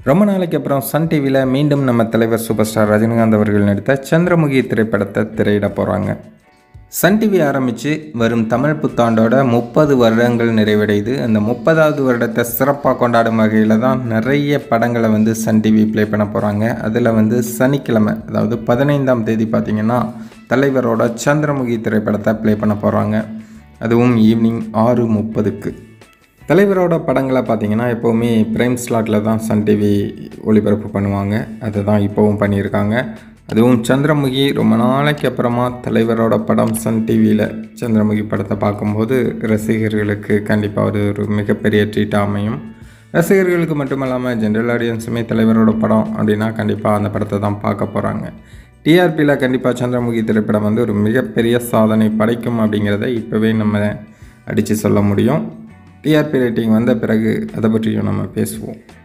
ரொம்ப நாளைக்கு அப்புறம் சன் டிவியில் மீண்டும் நம்ம தலைவர் சூப்பர் ஸ்டார் ரஜினிகாந்த் அவர்கள் நடித்த சந்திரமுகி திரைப்படத்தை திரையிட போகிறாங்க சன் டிவி ஆரம்பித்து வரும் தமிழ் புத்தாண்டோட முப்பது வருடங்கள் நிறைவடையுது அந்த முப்பதாவது வருடத்தை சிறப்பாக கொண்டாடும் வகையில் தான் நிறைய படங்களை வந்து சன் டிவி ப்ளே பண்ண போகிறாங்க அதில் வந்து சனிக்கிழமை அதாவது பதினைந்தாம் தேதி பார்த்திங்கன்னா தலைவரோட சந்திரமுகி திரைப்படத்தை ப்ளே பண்ண போகிறாங்க அதுவும் ஈவினிங் ஆறு முப்பதுக்கு தலைவரோட படங்களை பார்த்தீங்கன்னா எப்போவுமே பிரைம் ஸ்லாட்டில் தான் சன் டிவி ஒளிபரப்பு பண்ணுவாங்க அதை தான் இப்போவும் பண்ணியிருக்காங்க அதுவும் சந்திரமுகி ரொம்ப நாளைக்கு அப்புறமா தலைவரோட படம் சன் டிவியில் சந்திரமுகி படத்தை பார்க்கும்போது ரசிகர்களுக்கு கண்டிப்பாக அது ஒரு மிகப்பெரிய ட்ரீட்டாக அமையும் ரசிகர்களுக்கு மட்டுமல்லாமல் ஜென்ரல் ஆடியன்ஸுமே தலைவரோட படம் அப்படின்னா கண்டிப்பாக அந்த படத்தை தான் பார்க்க போகிறாங்க டிஆர்பியில் கண்டிப்பாக சந்திரமுகி திரைப்படம் வந்து ஒரு மிகப்பெரிய சாதனை படைக்கும் அப்படிங்கிறத இப்போவே நம்ம அடித்து சொல்ல முடியும் டிஆர்பி ரேட்டிங் வந்த பிறகு அதை பற்றியும் நம்ம பேசுவோம்